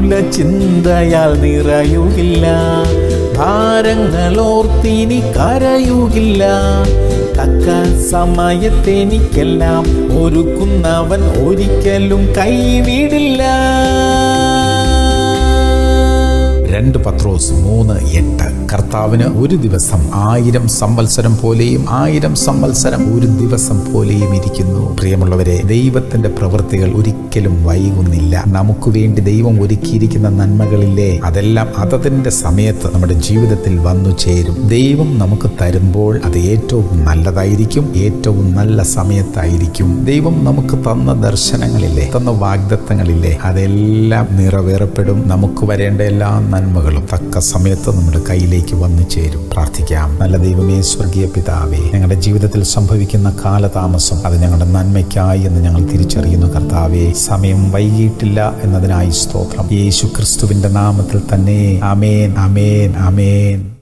ആകുല ചിന്തയാൽ നിറയുകില്ല ഭാരങ്ങളോർത്തിനി കരയുകില്ല തക്ക സമയത്തെനിക്കെല്ലാം ഒരുക്കുന്നവൻ ഒരിക്കലും കൈവിടില്ല രണ്ട് പത്രോസ് മൂന്ന് എട്ട് കർത്താവിന് ഒരു ദിവസം ആയിരം സംവത്സരം പോലെയും ആയിരം സംവത്സരം ഒരു ദിവസം പോലെയും ഇരിക്കുന്നു പ്രിയമുള്ളവരെ ദൈവത്തിന്റെ പ്രവൃത്തികൾ ഒരിക്കലും വൈകുന്നില്ല നമുക്ക് വേണ്ടി ദൈവം ഒരുക്കിയിരിക്കുന്ന നന്മകളില്ലേ അതെല്ലാം അതതിന്റെ സമയത്ത് നമ്മുടെ ജീവിതത്തിൽ വന്നു ചേരും ദൈവം നമുക്ക് തരുമ്പോൾ അത് ഏറ്റവും നല്ലതായിരിക്കും ഏറ്റവും നല്ല സമയത്തായിരിക്കും ദൈവം നമുക്ക് തന്ന ദർശനങ്ങളില്ലേ തന്ന വാഗ്ദത്തങ്ങളില്ലേ അതെല്ലാം നിറവേറപ്പെടും നമുക്ക് വരേണ്ട എല്ലാ നന്മകളും തക്ക സമയത്ത് നമ്മുടെ കയ്യിലേക്ക് വന്നു ചേരും പ്രാർത്ഥിക്കാം നല്ല ദൈവമേ സ്വർഗീയ പിതാവേ ഞങ്ങളുടെ ജീവിതത്തിൽ സംഭവിക്കുന്ന കാലതാമസം അത് ഞങ്ങളുടെ നന്മയ്ക്കായി എന്ന് ഞങ്ങൾ തിരിച്ചറിയുന്നു കർത്താവേ സമയം വൈകിയിട്ടില്ല എന്നതിനായി സ്തോത്രം യേശു ക്രിസ്തുവിന്റെ നാമത്തിൽ തന്നെ അമേൻ അമേൻ അമേൻ